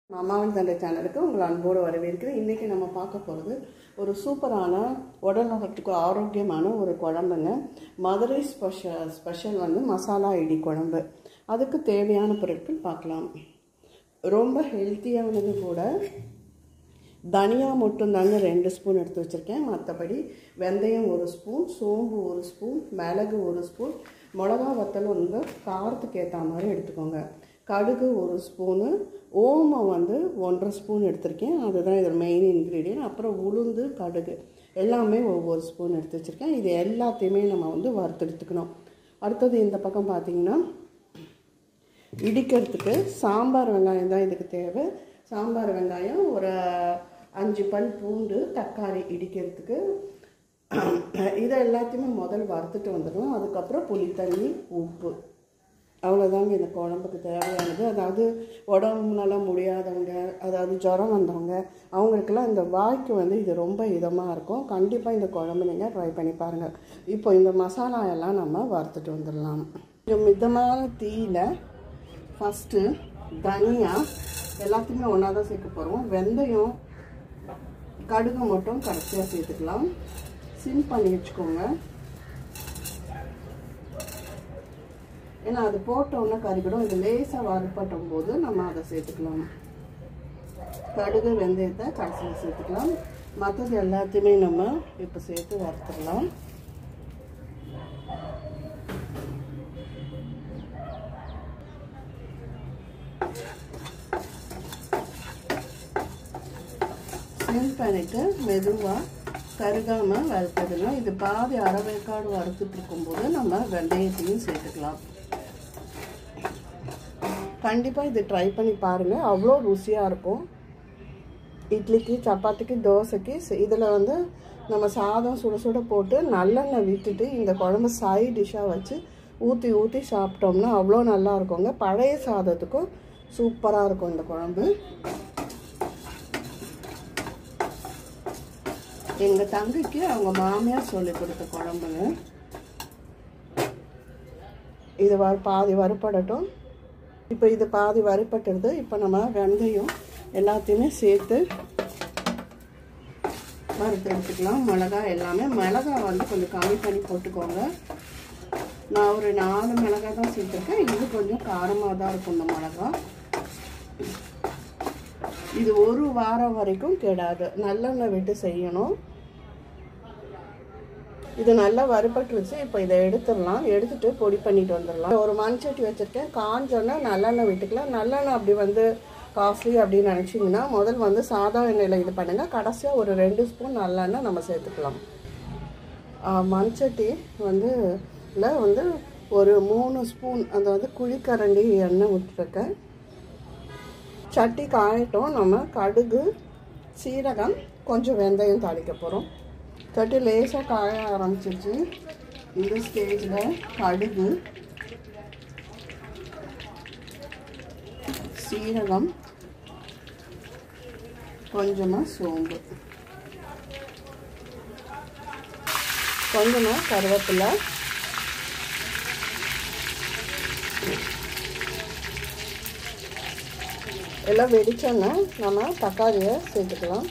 அம்மாவின் தந்தை சேனலுக்கு உங்கள் அன்போடு வரவேற்கிறேன் இன்றைக்கி நம்ம பார்க்க போகிறது ஒரு சூப்பரான உடல் நலத்துக்கு ஆரோக்கியமான ஒரு குழம்புங்க மதுரை ஸ்பெஷல் ஸ்பெஷல் வந்து மசாலா இடி குழம்பு அதுக்கு தேவையான பொருட்கள் பார்க்கலாம் ரொம்ப ஹெல்த்தியானது கூட தனியா மட்டும்தாங்க ரெண்டு ஸ்பூன் எடுத்து வச்சுருக்கேன் மற்றபடி வெந்தயம் ஒரு ஸ்பூன் சோம்பு ஒரு ஸ்பூன் மிளகு ஒரு ஸ்பூன் மிளகா வத்தல் உங்கள் காரத்துக்கு ஏற்ற மாதிரி எடுத்துக்கோங்க கடுகு ஒரு ஸ்பூனு ஓமம் வந்து ஒன்றரை ஸ்பூன் எடுத்திருக்கேன் அதுதான் இதில் மெயின் இன்க்ரீடியன்ட் அப்புறம் உளுந்து கடுகு எல்லாமே ஒவ்வொரு ஸ்பூன் எடுத்து வச்சுருக்கேன் இது எல்லாத்தையுமே நம்ம வந்து வறுத்தெடுத்துக்கணும் அடுத்தது இந்த பக்கம் பார்த்தீங்கன்னா இடிக்கிறதுக்கு சாம்பார் வெங்காயம் தான் இதுக்கு தேவை சாம்பார் வெங்காயம் ஒரு அஞ்சு பல் பூண்டு தக்காளி இடிக்கிறதுக்கு இதை எல்லாத்தையுமே முதல் வறுத்துட்டு வந்துடலாம் அதுக்கப்புறம் புளி தண்ணி உப்பு அவ்வளோதாங்க இந்த குழம்புக்கு தேவையானது அதாவது உடம்பு நல்லா முடியாதவங்க அதாவது ஜுரம் வந்தவங்க அவங்களுக்கெல்லாம் இந்த வாய்க்கு வந்து இது ரொம்ப இதமாக இருக்கும் கண்டிப்பாக இந்த குழம்பு நீங்கள் ட்ரை பண்ணி பாருங்கள் இப்போ இந்த மசாலா எல்லாம் நம்ம வறுத்துட்டு வந்துடலாம் கொஞ்சம் மிதமான தீயில் ஃபஸ்ட்டு தனியா எல்லாத்தையுமே ஒன்றா தான் சேர்க்க போகிறோம் வெந்தயம் கடுகு மட்டும் கடைசியாக சேர்த்துக்கலாம் சிம் பண்ணி வச்சுக்கோங்க ஏன்னா அது போட்டோன்னே கறிக்கிடும் இது லேசாக வறுப்பட்டும் போது நம்ம அதை சேர்த்துக்கலாம் கடுகு வெந்தயத்தை கடைசியில் சேர்த்துக்கலாம் மற்றது எல்லாத்தையுமே நம்ம இப்போ சேர்த்து வறுத்துடலாம் சிம் பண்ணிட்டு மெதுவாக கருகாமல் வறுத்ததுலாம் இது பாதி அரைவேக்காடு வறுத்துட்டு இருக்கும்போது நம்ம வெந்தயத்தையும் சேர்த்துக்கலாம் கண்டிப்பாக இது ட்ரை பண்ணி பாருங்கள் அவ்வளோ ருசியாக இருக்கும் இட்லிக்கு சப்பாத்திக்கு தோசைக்கு இதில் வந்து நம்ம சாதம் சுட சுட போட்டு நல்லெண்ணெய் விட்டுட்டு இந்த குழம்பு சைட் டிஷ்ஷாக வச்சு ஊற்றி ஊற்றி சாப்பிட்டோம்னா அவ்வளோ நல்லா இருக்குங்க பழைய சாதத்துக்கும் சூப்பராக இருக்கும் இந்த குழம்பு எங்கள் தங்கைக்கு அவங்க மாமியார் சொல்லி கொடுத்த குழம்புங்க இது வ பாதி வறுப்படட்டும் இப்போ இது பாதி வறுப்பட்டுறது இப்போ நம்ம வெந்தயம் எல்லாத்தையுமே சேர்த்து வறுத்து எடுத்துக்கலாம் மிளகா எல்லாமே மிளகா வந்து கொஞ்சம் கம்மி பண்ணி போட்டுக்கோங்க நான் ஒரு நாலு மிளகா தான் சேர்த்துருக்கேன் இது கொஞ்சம் காரமாக தான் இருக்கும் இந்த மிளகா இது ஒரு வாரம் வரைக்கும் கெடாது நல்லெண்ணெய் விட்டு செய்யணும் இது நல்லா வறுபட்டுருச்சு இப்போ இதை எடுத்துடலாம் எடுத்துட்டு பொடி பண்ணிட்டு வந்துடலாம் ஒரு மண்சட்டி வச்சுருக்கேன் காஞ்சோன்னா நல்லெண்ணெய் விட்டுக்கலாம் நல்லெண்ணெய் அப்படி வந்து காஸ்ட்லி அப்படின்னு நினச்சிங்கன்னா முதல் வந்து சாதா எண்ணெயில் இது பண்ணுங்கள் கடைசியாக ஒரு ரெண்டு ஸ்பூன் நல்லெண்ணெய் நம்ம சேர்த்துக்கலாம் மண்சட்டி வந்து இல்லை வந்து ஒரு மூணு ஸ்பூன் அந்த வந்து குழிக்கரண்டி எண்ணெய் விட்டுருக்கேன் சட்டி காயட்டும் நம்ம கடுகு சீரகம் கொஞ்சம் வெந்தயம் தாளிக்க போகிறோம் சட்டி லேசாக காய ஆரம்பிச்சிருச்சு இந்த ஸ்டேஜில் கடுகு சீரகம் கொஞ்சமாக சோம்பு கொஞ்சமாக கருவேப்பிலை எல்லாம் வெடிச்சோன்னா நம்ம தக்காளியை சேர்த்துக்கலாம்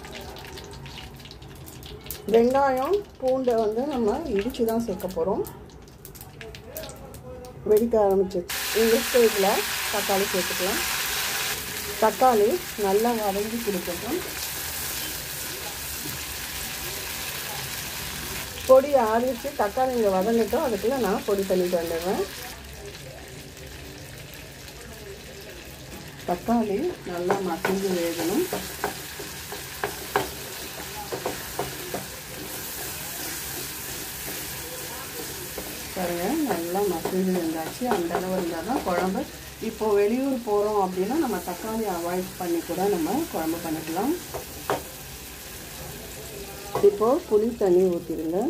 வெங்காயம் பூண்டை வந்து நம்ம இடித்து தான் சேர்க்க போகிறோம் வெடிக்க ஆரம்பிச்சிச்சு இந்த ஸ்டேஜில் தக்காளி சேர்த்துக்கலாம் தக்காளி நல்லா வதங்கி கொடுக்கட்டும் பொடி ஆறிச்சு தக்காளி இங்கே வதங்கட்டும் அதுக்குள்ளே நான் பொடி பண்ணிட்டு வந்துடுவேன் தக்காளி நல்லா மசிஞ்சு வேகணும் பாருங்க நல்லா மசிஞ்சு இருந்தாச்சு அந்த அளவு இருந்தால் தான் குழம்பு இப்போ வெளியூர் போகிறோம் அப்படின்னா நம்ம தக்காளி அவாய்ட் பண்ணி கூட நம்ம குழம்பு பண்ணிக்கலாம் இப்போது புளி தண்ணி ஊற்றிடுங்க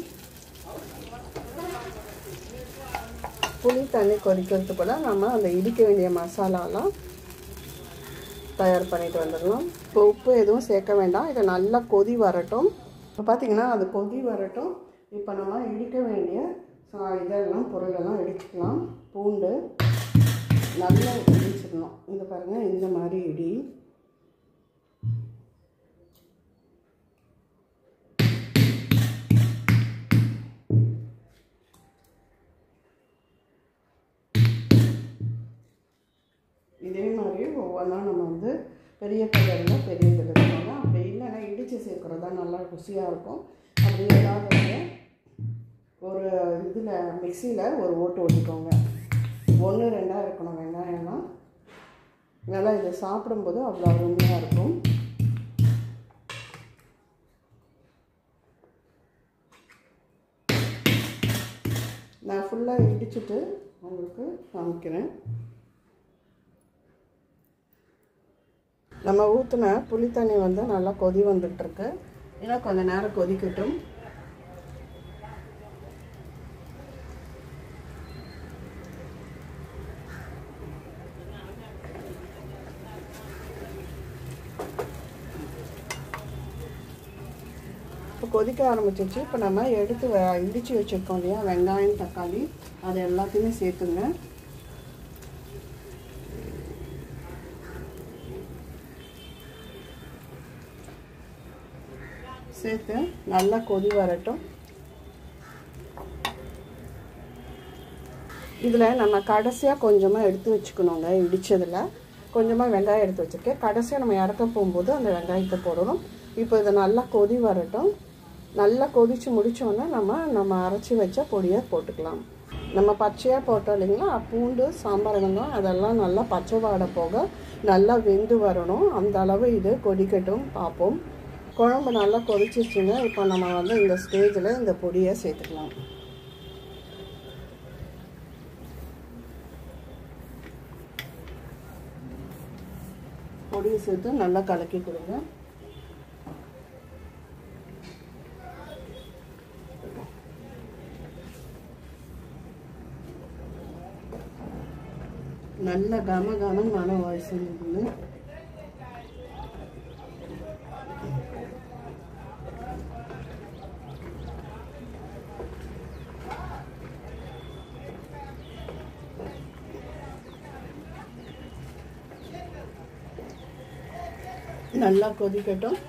புளி தண்ணி கொதிக்கிறதுக்குள்ள நம்ம அந்த இடிக்க வேண்டிய மசாலாலாம் தயார் பண்ணிட்டு வந்துடலாம் இப்போ உப்பு எதுவும் சேர்க்க வேண்டாம் இதை நல்லா கொதி வரட்டும் இப்போ பார்த்தீங்கன்னா அது கொதி வரட்டும் இப்போ நம்ம இடிக்க வேண்டிய இதெல்லாம் பொருளெல்லாம் இடிச்சுக்கலாம் பூண்டு நல்லா இடிச்சிடணும் இது பாருங்கள் இந்த மாதிரி இடி ஒவ்வொன்றா நம்ம வந்து பெரிய கல்லில் பெரிய கல் எடுத்துக்கோங்க அப்படி இல்லைன்னா இடித்து சேர்க்குறது தான் நல்லா ருசியாக இருக்கும் அப்படி இல்லாதவங்க ஒரு இதில் மிக்சியில் ஒரு ஓட்டு ஓட்டிக்கோங்க ஒன்று ரெண்டாக இருக்கணும் வெங்காயம்லாம் நல்லா இதை சாப்பிடும்போது அவ்வளோ அருமையாக இருக்கும் நான் ஃபுல்லாக இடிச்சிட்டு உங்களுக்கு காமிக்கிறேன் நம்ம ஊற்றின புளி தண்ணி வந்து நல்லா கொதி வந்துட்டுருக்கு ஏன்னா கொஞ்சம் நேரம் கொதிக்கட்டும் இப்போ கொதிக்க ஆரம்பிச்சிச்சு இப்போ நம்ம எடுத்து வ- இடிச்சு வச்சுருக்கோம் இல்லையா வெங்காயம் தக்காளி அது எல்லாத்தையுமே சேர்த்துங்க சேர்த்து நல்லா கொதி வரட்டும் இதில் நம்ம கடைசியாக கொஞ்சமாக எடுத்து வச்சுக்கணுங்க இடித்ததில் கொஞ்சமாக வெங்காயம் எடுத்து வச்சுருக்கேன் கடைசியாக நம்ம இறக்க போகும்போது அந்த வெங்காயத்தை போடணும் இப்போ இதை நல்லா கொதி வரட்டும் நல்லா கொதித்து முடித்தோன்னே நம்ம நம்ம அரைச்சி வச்ச பொடியை போட்டுக்கலாம் நம்ம பச்சையாக போட்டோம் இல்லைங்களா பூண்டு சாம்பார் வெங்காயம் அதெல்லாம் நல்லா பச்சை வாடை போக நல்லா வெந்து வரணும் அந்த அளவு இது கொதிக்கட்டும் பார்ப்போம் குழம்பு நல்லா கொதிச்சிருச்சுங்க இப்போ நம்ம வந்து இந்த ஸ்டேஜில் இந்த பொடியை சேர்த்துக்கலாம் பொடியை சேர்த்து நல்லா கலக்கி கொடுங்க நல்ல கம கம மனம் வயசுன்னு நல்லா கொதிக்கட்டும்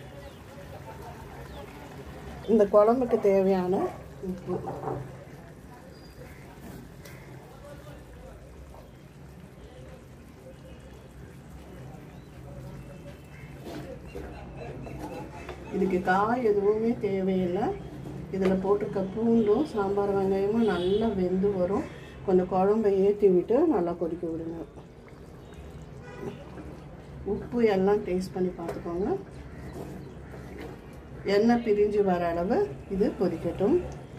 இந்த குழம்புக்கு தேவையான உப்பு இதுக்கு காய் எதுவுமே தேவையில்லை இதில் போட்டிருக்க பூண்டும் சாம்பார் வெங்காயமும் நல்லா வெந்து வரும் கொஞ்சம் குழம்பை ஏற்றி விட்டு நல்லா கொதிக்க விடுங்க உப்பு எல்லாம் டேஸ்ட் பண்ணி பார்த்துக்கோங்க எண்ணெய் பிரிஞ்சு வர அளவு இது கொதிக்கட்டும்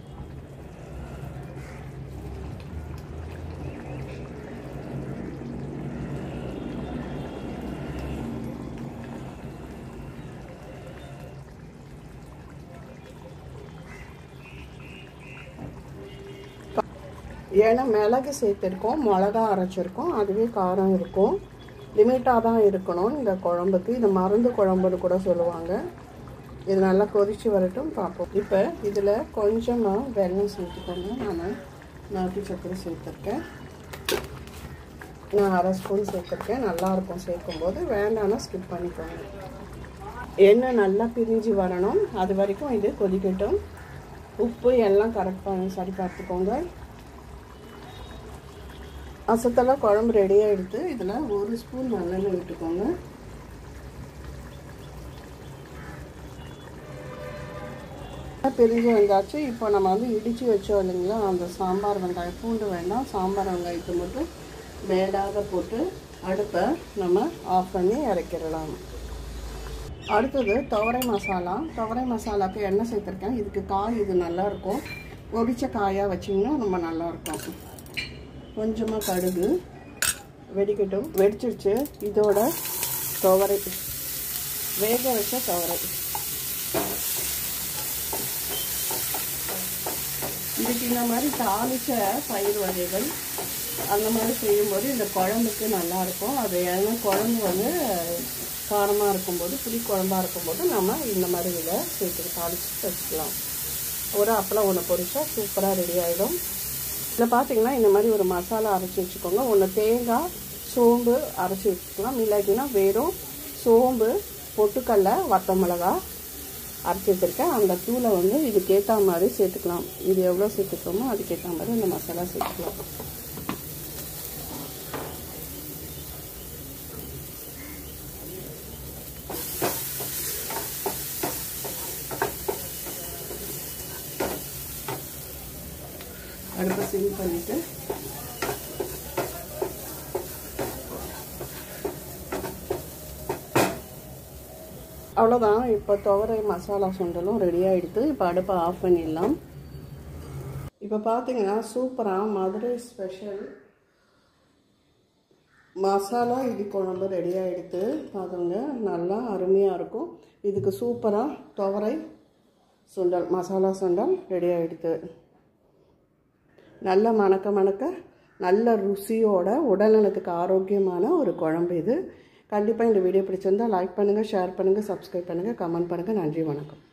ஏன்னா மிளகு சேர்த்துருக்கோம் மிளகா அரைச்சிருக்கோம் அதுவே காரம் இருக்கும் லிமிட்டாக தான் இருக்கணும் இந்த குழம்புக்கு இது மருந்து குழம்புன்னு கூட சொல்லுவாங்க இது நல்லா கொதிச்சு வரட்டும் பார்ப்போம் இப்போ இதில் கொஞ்சமாக வெல்லம் சேர்த்துக்கோங்க நான் நாட்டு சர்க்கரை சேர்த்துருக்கேன் நான் அரை ஸ்பூன் சேர்த்துருக்கேன் நல்லாயிருக்கும் சேர்க்கும்போது வேண்டாம்னா ஸ்கிப் பண்ணிக்கோங்க எண்ணெய் நல்லா பிரிஞ்சு வரணும் அது வரைக்கும் இது கொதிக்கட்டும் உப்பு எல்லாம் கரெக்ட் பண்ணி சரி பார்த்துக்கோங்க அசத்தெல்லாம் குழம்பு ரெடியாக எடுத்து இதில் ஒரு ஸ்பூன் நல்லெண்ணெய் விட்டுக்கோங்க பிரிஞ்சு வந்தாச்சு இப்போ நம்ம வந்து இடித்து வச்சோம் இல்லைங்களா அந்த சாம்பார் வெங்காயம் பூண்டு வேண்டாம் சாம்பார் வெங்காயத்தை மட்டும் மேடாக போட்டு அடுப்பை நம்ம ஆஃப் பண்ணி இறக்கிடலாம் அடுத்தது துவரை மசாலா துவரை மசாலாவுக்கு எண்ணெய் சேர்த்துருக்கேன் இதுக்கு காய் இது நல்லாயிருக்கும் பொரிச்ச காயாக வச்சிங்கன்னா ரொம்ப நல்லாயிருக்கும் கொஞ்சமாக கடுகு வெடிக்கட்டும் வெடிச்சிருச்சு இதோட துவரை வேக வச்ச துவரை இதுக்கு இந்த மாதிரி தாளிச்ச பயிர் வகைகள் அந்த மாதிரி செய்யும்போது இந்த குழம்புக்கு நல்லாயிருக்கும் அது ஏன்னா குழம்பு வந்து காரமாக இருக்கும்போது புளி குழம்பாக இருக்கும்போது நம்ம இந்த மாதிரி இதை சேர்த்து தாளித்து வச்சுக்கலாம் ஒரு அப்பளம் ஒன்று பொரிச்சா சூப்பராக ரெடி ஆகிடும் இதில் பார்த்தீங்கன்னா இந்த மாதிரி ஒரு மசாலா அரைச்சி வச்சுக்கோங்க ஒன்று தேங்காய் சோம்பு அரைச்சி வச்சுக்கலாம் இல்லாட்டினா வெறும் சோம்பு பொட்டுக்கடலை வத்த மிளகா அரைச்சி வச்சுருக்கேன் அந்த தூளை வந்து இதுக்கேற்ற மாதிரி சேர்த்துக்கலாம் இது எவ்வளோ சேர்த்துக்கிறோமோ அதுக்கேற்ற மாதிரி இந்த மசாலா சேர்த்துக்கலாம் அடுப்பை சிம் பண்ணிவிட்டு அவ்வளோதான் இப்போ துவரை மசாலா சுண்டலும் ரெடி ஆகிடுது இப்போ அடுப்பை ஆஃப் பண்ணிடலாம் இப்போ பார்த்தீங்கன்னா சூப்பராக மதுரை ஸ்பெஷல் மசாலா இடி குழம்பு ரெடி ஆகிடுது பாருங்க நல்லா அருமையாக இருக்கும் இதுக்கு சூப்பராக துவரை சுண்டல் மசாலா சுண்டல் ரெடி ஆகிடுது நல்ல மணக்க மணக்க நல்ல ருசியோட உடல்நலத்துக்கு ஆரோக்கியமான ஒரு குழம்பு இது கண்டிப்பாக இந்த வீடியோ பிடிச்சிருந்தால் லைக் பண்ணுங்கள் ஷேர் பண்ணுங்கள் சப்ஸ்கிரைப் பண்ணுங்கள் கமெண்ட் பண்ணுங்கள் நன்றி வணக்கம்